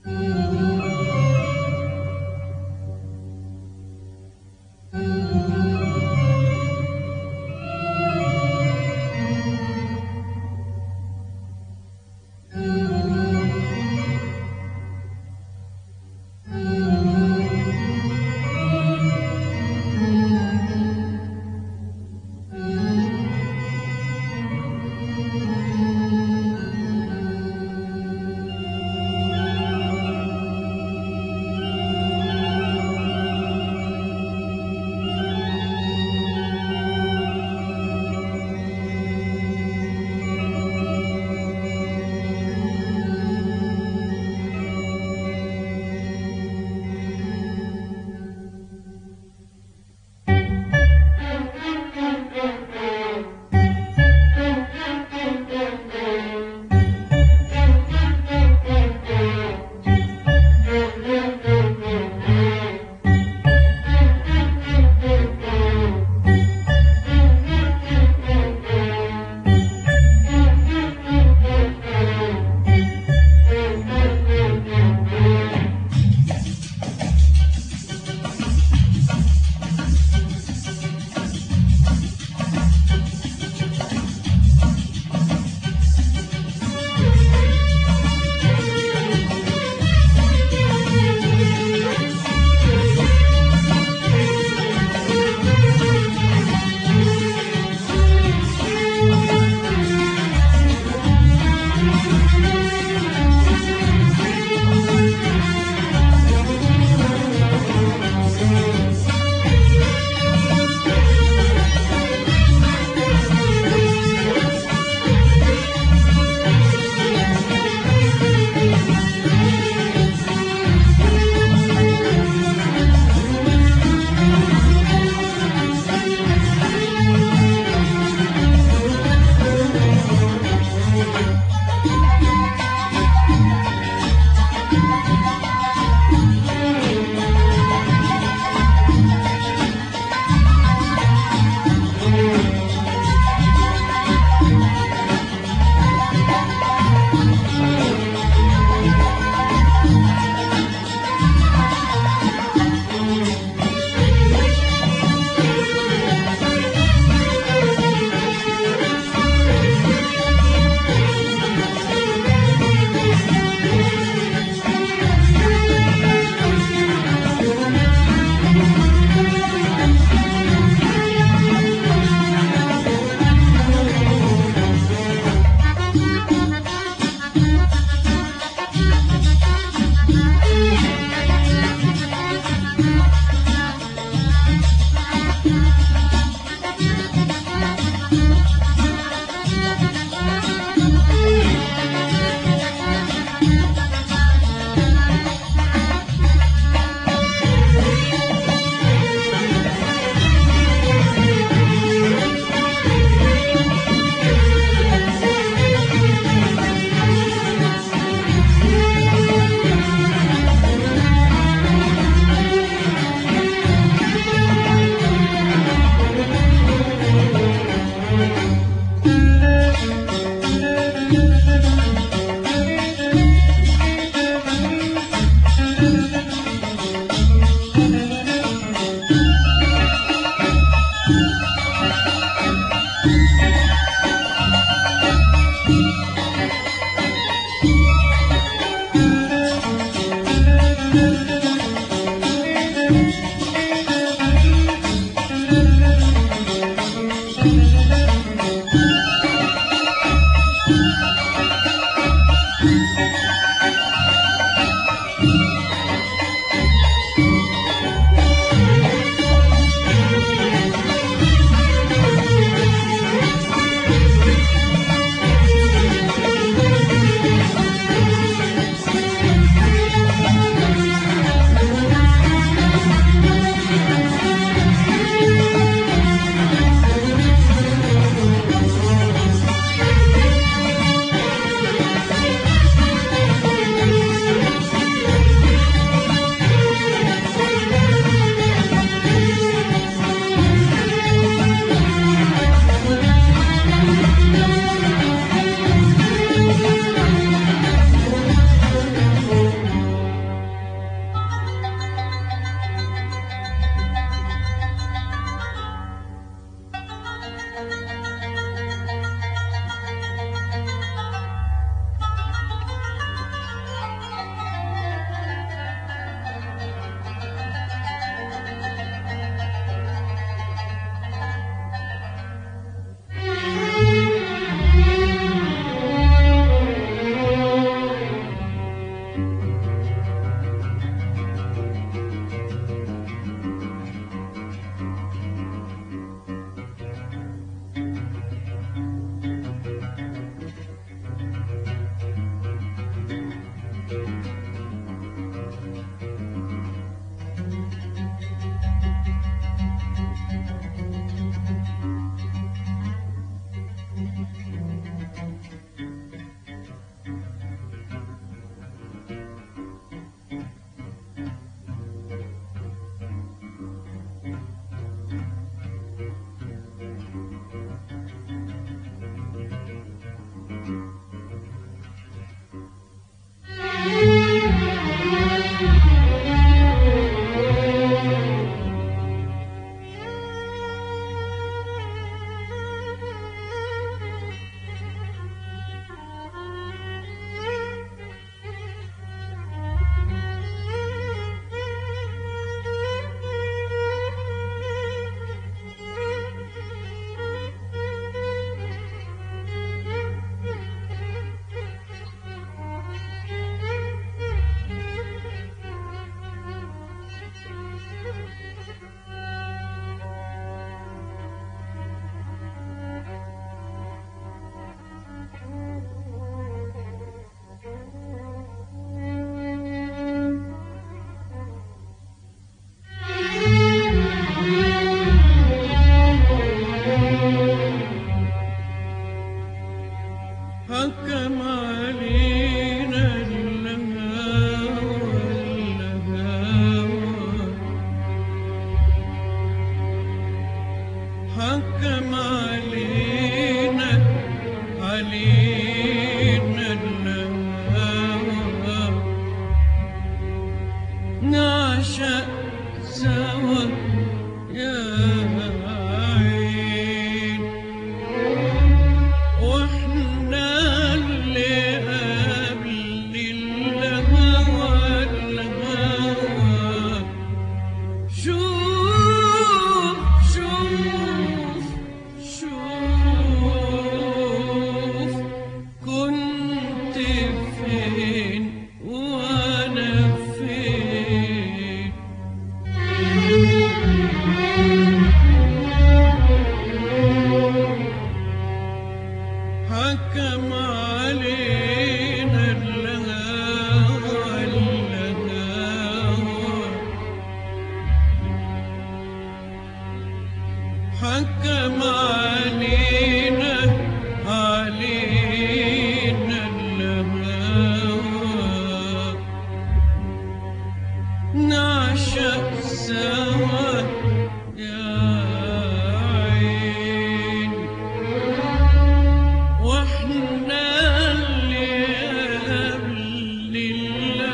Thank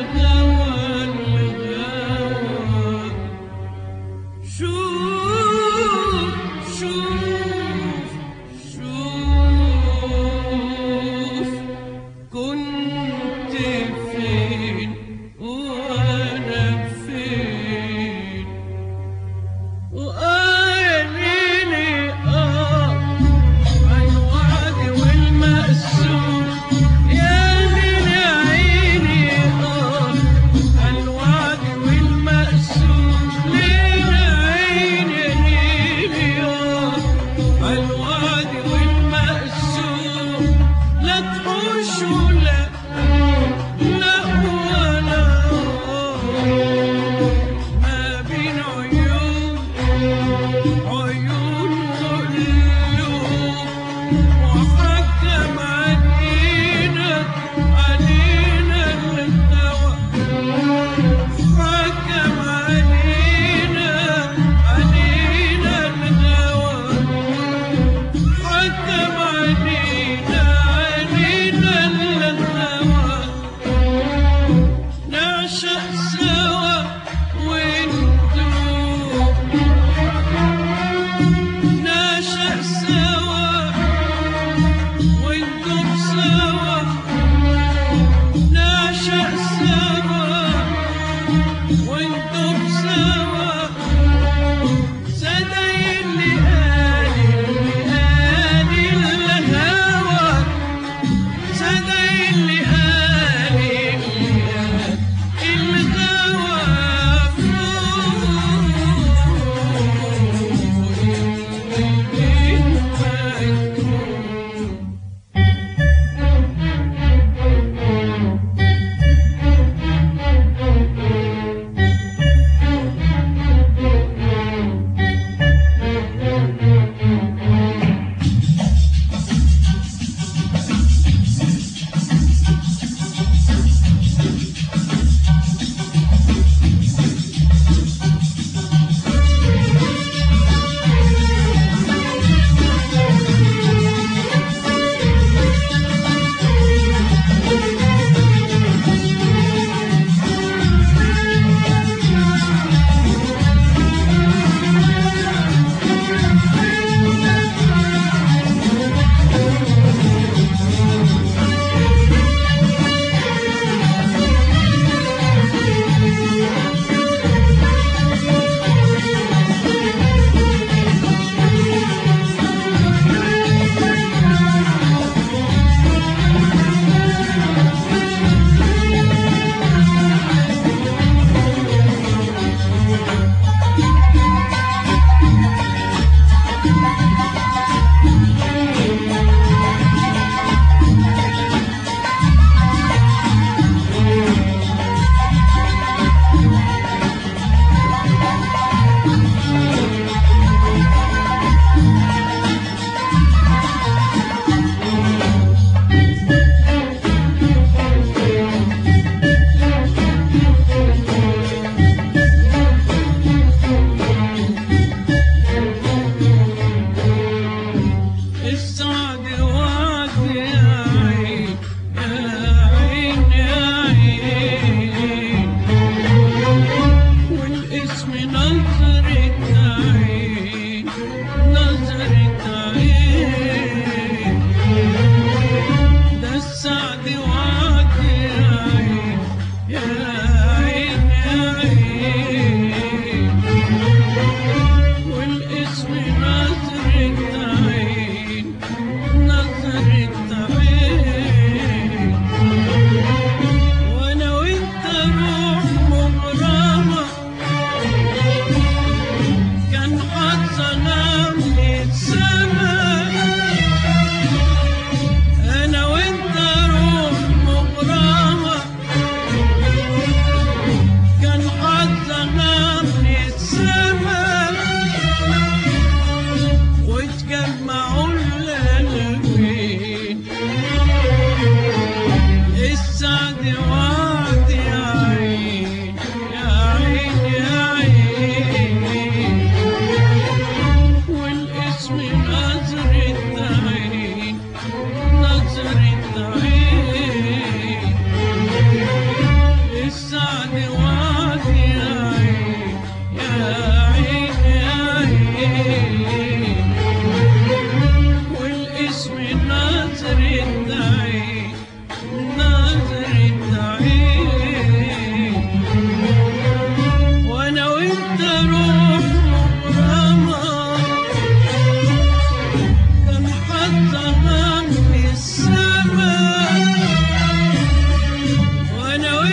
الهوى الهوى شوف شوف شوف كنت فين وانا فين وقاليلي اه الوعد والمقسوم يا ليل يا عيني اه الوعد والمقسوم ليل عيني ليلي اه الوعد والمقسوم لا تحوش ولا لا ولا ما بين عيون عيون وقلوب وحكم علينا علينا الهوى حكم علينا علينا الهوى حكم علينا علينا الهوى نعشق سوا وندوب نعشق سوا وندوب سوا نعشق سوا وندوب سوا صدق اللي قال اللي قال الهوى صدق اللي قال اللي قال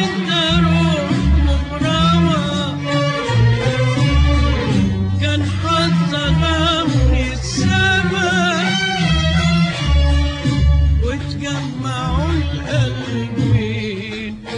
واحدة روح مبرمة كان حظها من السما وتجمعوا القلبين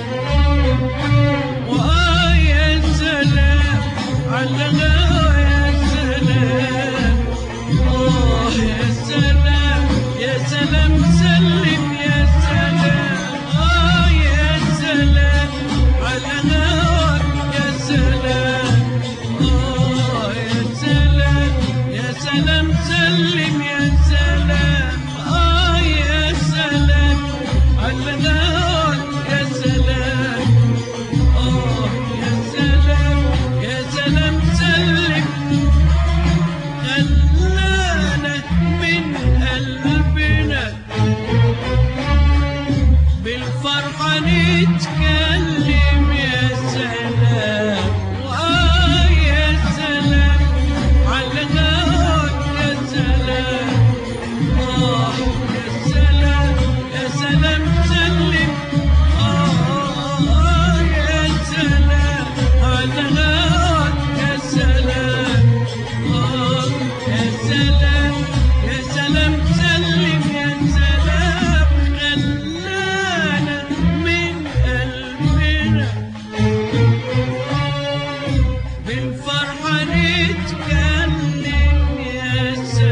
وآه يا سلام على الغوا يا سلام آه يا سلام يا سلام سلم يا سلام آه يا سلام على الغوا يا سلام آه يا سلام يا سلام سلم يا سلام آه يا سلام على الغوا يا سلام آه يا سلام يا سلام سلم خلانا من قلبنا بالفرحة نتكلم يا سلام وآه يا سلام على الغاك يا سلام آه يا سلام يا سلام سلم آه يا سلام على الغاك يا سلام آه يا سلام يا سلام سلم يا سلام خلانا من قلبنا بالفرحة نتكلم يا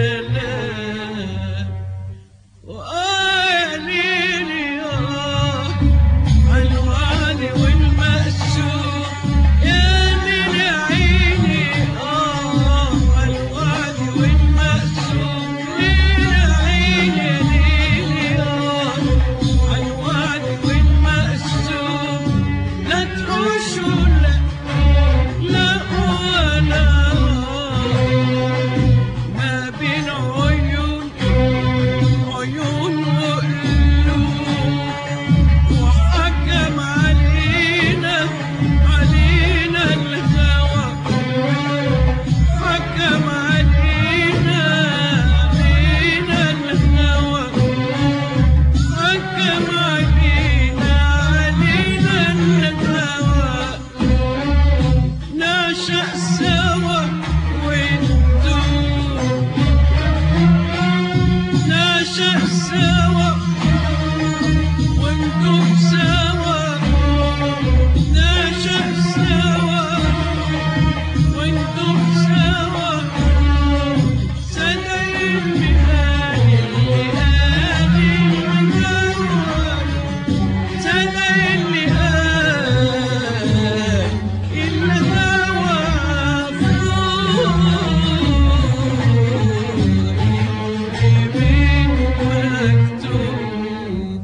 سلام وقاليلي آه عالوالي والمقسوم يا ليل عيني آه عالوالي والمقسوم ليل عيني ليلي آه عالوالي والمقسوم لا تحوشوا لا لا ولا ما بين عيون عيون وقلوب وحكم علينا علينا الهوى حكم علينا علينا الهوى حكم علينا علينا الهوى نعشق سوا وندوب نعشق سوا وندوب سوا نعشق سوا وندوب سوا سنين بهادي بهادي الهوى سنين بهادي الهوى فوق بين مكتوب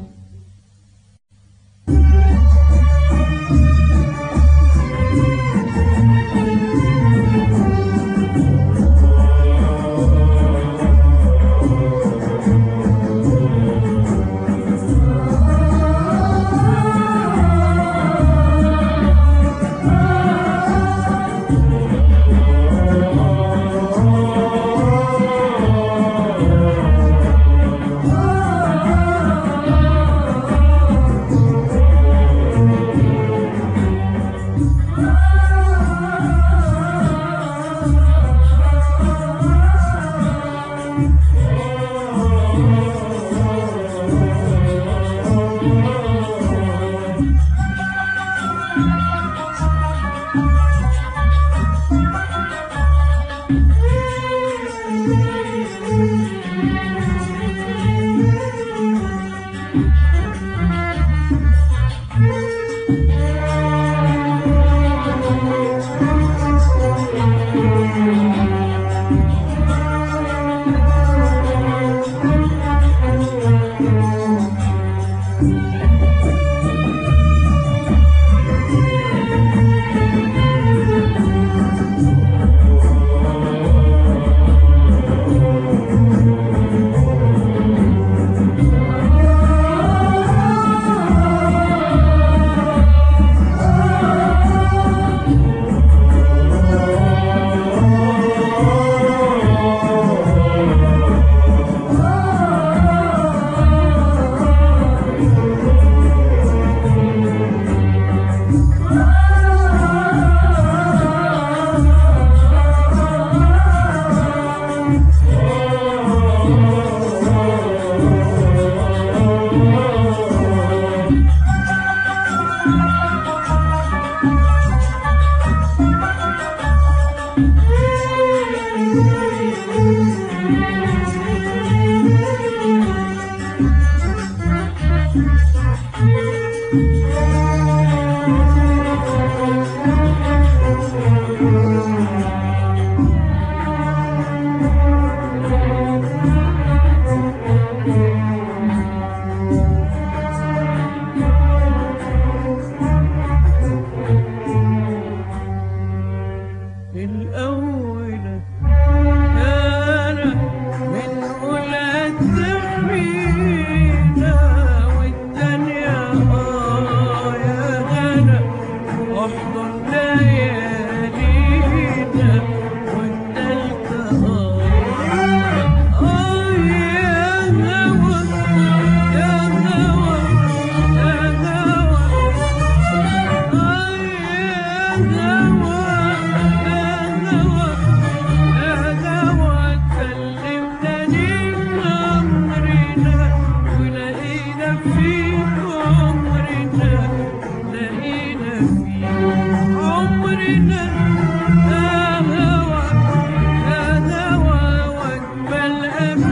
عمرنا يا هوى يا هوى واجمل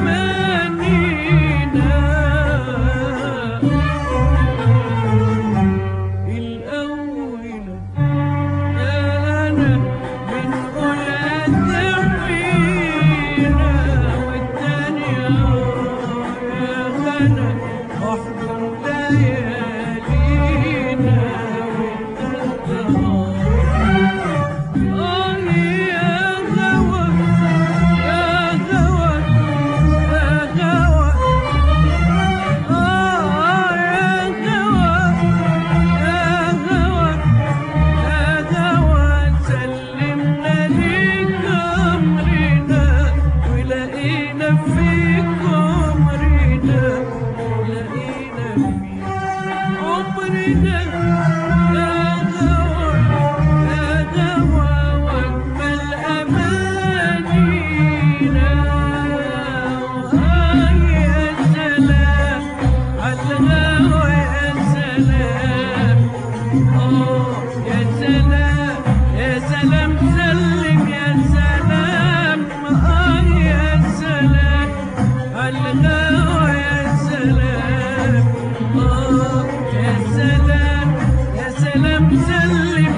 امانينا الاول يا انا بنقول ادعينا والتانية يا غنى احضن ليالينا والتالتة آه يا غوى يا غوى يا غوى آه يا غوى يا غوى يا غوى سلمنا ليك أمرنا ولقينا فيك عمرنا ولقينا فيك عمرنا يا غوى يا غوى واجمل أمانينا آه يا سلام عالغوى يا سلام آه يا سلام يا سلام سلم يا سلام آه يا سلام عالغوى يا سلام آه يا سلام يا سلام سلم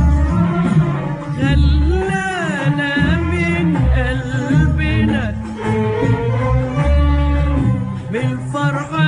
خلانا من قلبنا بالفرحة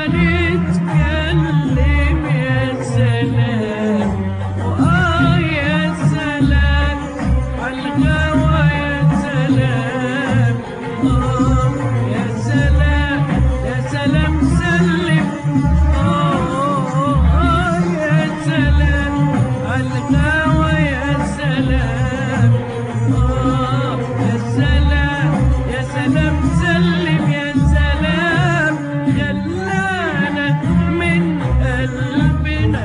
نتكلم يا سلام وآه يا سلام عالغوا يا سلام آه يا سلام يا سلام سلم آه آه يا سلام عالغوا يا سلام آه يا سلام يا سلام سلم يا سلام خلانا من قلبنا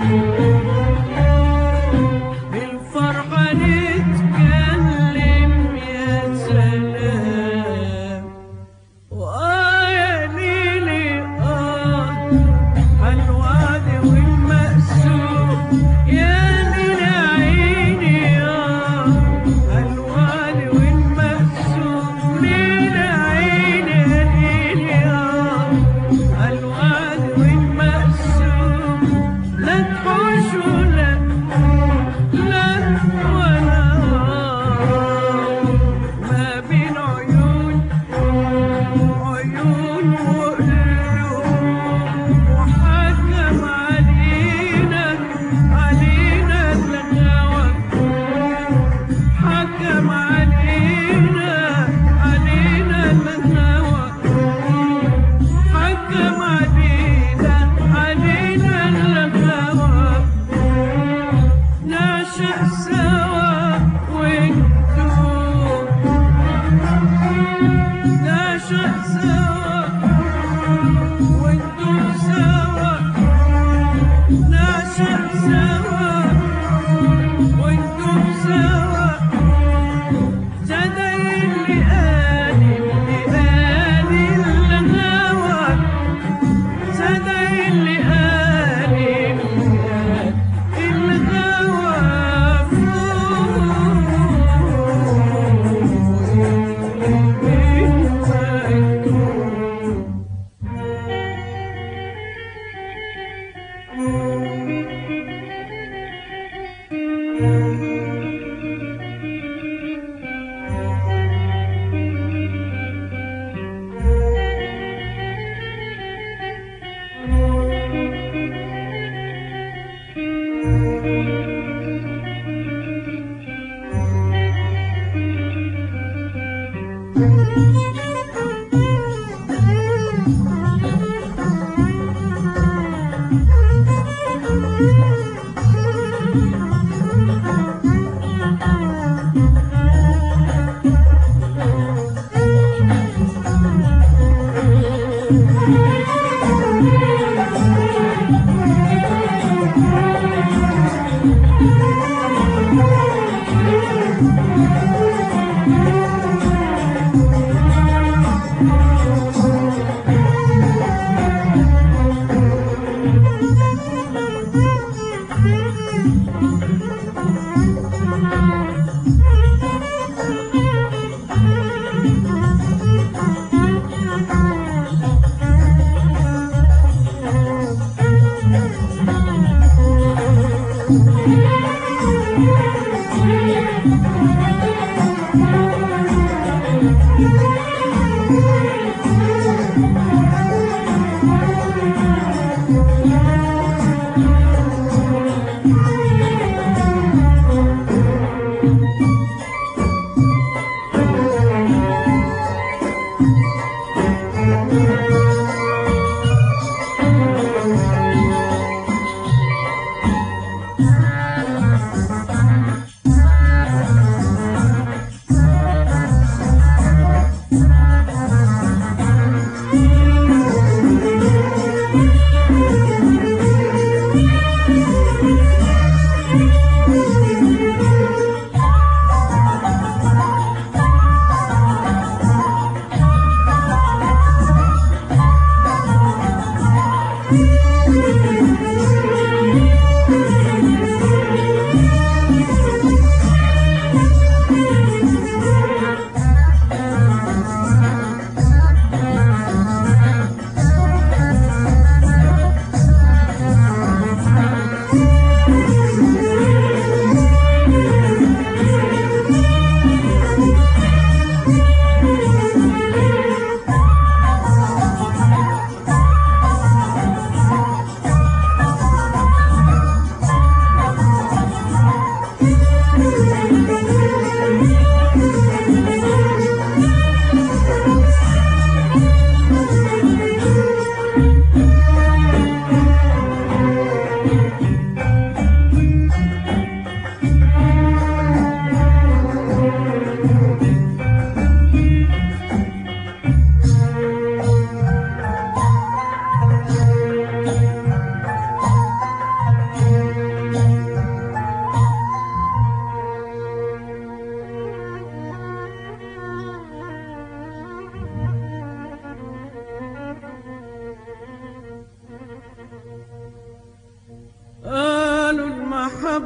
بالفرحة نتكلم يا سلام وآه يا ليلي آه عالوعد والمقسوم يا ليل عيني آه عالوعد والمقسوم ليل عيني يا ليلي آه عالوعد والمقسوم لا تحوش ولا لا ولا ما بين عيون عيون وقلوب وحكم علينا علينا الغوى حكم علينا علينا الغوى حكم علينا علينا الغوى نعشق سوا وانتم نعشق سوا وانتم سوا نعشق سوا وانتم سوا زدي اللي قال اللي قال الهوى زدي اللي قال اللي قال الهوى فوق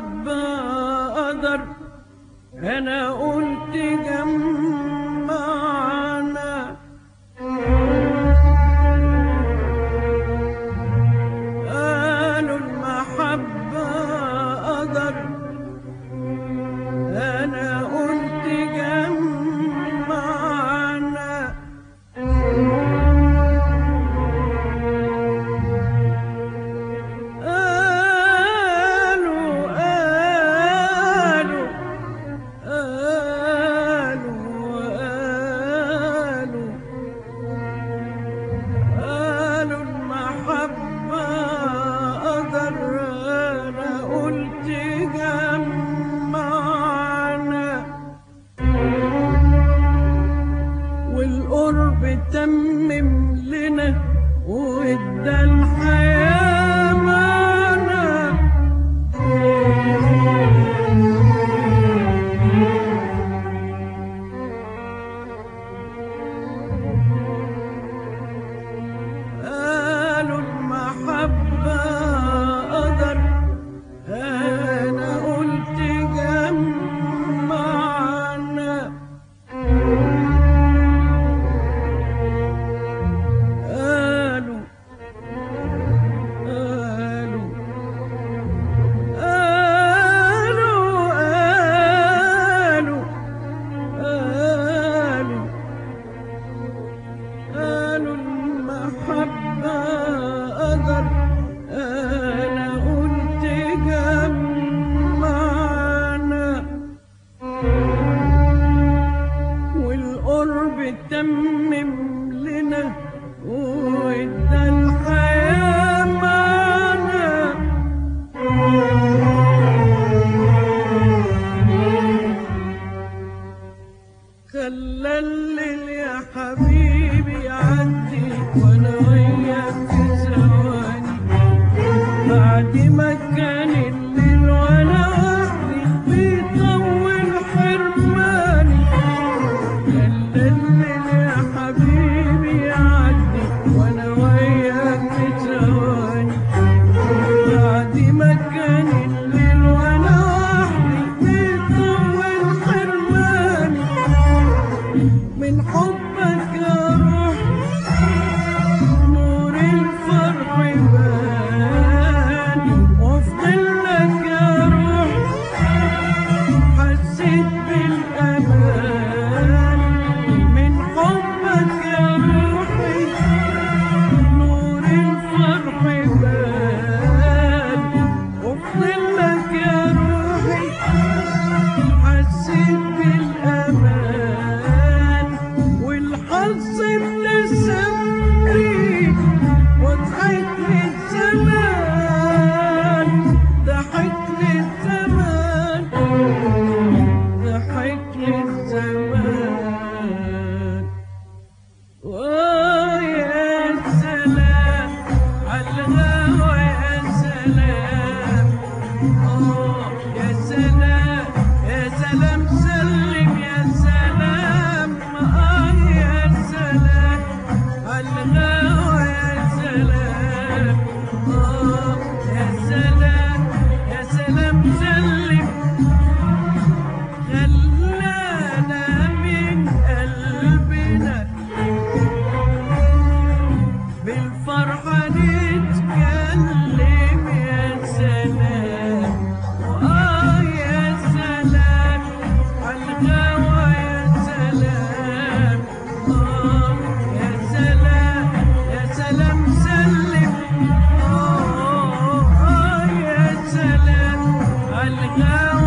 المحبة قدر أنا قلت جمعنا قالوا المحبة قدر أنا قلت جمعنا قالوا قالوا قالوا قالوا قالوا المحبة قدر أنا قلت جمعنا والقرب تمم لنا وادى الحياة معنا قالوا المحبة قدر أنا قلت جمعنا قالوا قالوا قالوا قالوا قالوا قالوا المحبة قدر أنا قلت جمعنا والقرب تمم لنا وادى الحياة معنا خلى الليل يا حبيبي يعدي وانا وياك في ثواني بعد ما كان الليل وانا وحدي بيطول حرماني خلى الليل يا حبيبي يعدي وانا وياك في ثواني بعد ما كان الليل وانا وحدي بيطول حرماني من حبك يا روح نور الفرح بان وفضلك يا روح حسيت بالأمان من حبك يا روحي نور الفرح بان وفضلك يا روحي حسيت بالأمان والحظ ابتسملي وضحك لي الزمان ضحك لي الزمان ضحك لي الزمان ويا سلام عالغاوى يا سلام آه يا سلام يا سلام سلم يا سلام آه يا سلام عالغاوى يا سلام آه يا سلام يا سلام سلم خلانا من قلبنا بالفرحة نتكلم يا سلام وآه يا سلام عالغوا يا سلام آه يا سلام يا سلام سلم آه آه يا سلام عالغوا